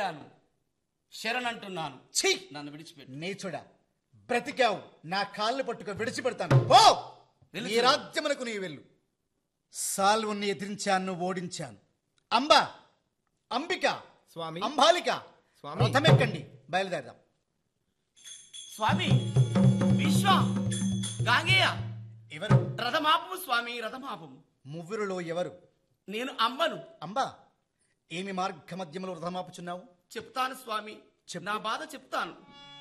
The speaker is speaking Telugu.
పోయాను శరణంటున్నాను ఛీ నన్ను విడిచిపెట్టు నీచుడా బ్రతికావు నా కాళ్ళు పట్టుకు విడిచిపెడతాను పో వెళ్ళు నీ చూడు. రాజ్యమునకు నీ వెళ్ళు సాల్వుని ఎదిరించాను ఓడించాను అంబ అంబిక స్వామి అంబాలిక స్వామి. రథమెక్కండి బయలుదేరదాం స్వామి విశ్వ గాంగేయ ఎవరు రథమాపము స్వామి రథమాపము మువ్వురులో ఎవరు నేను అమ్మను అంబా ఏమి మార్గ మధ్యములో రథమాపుచున్నావు చెప్తాను స్వామి చెప్పు. నా బాధ చెప్తాను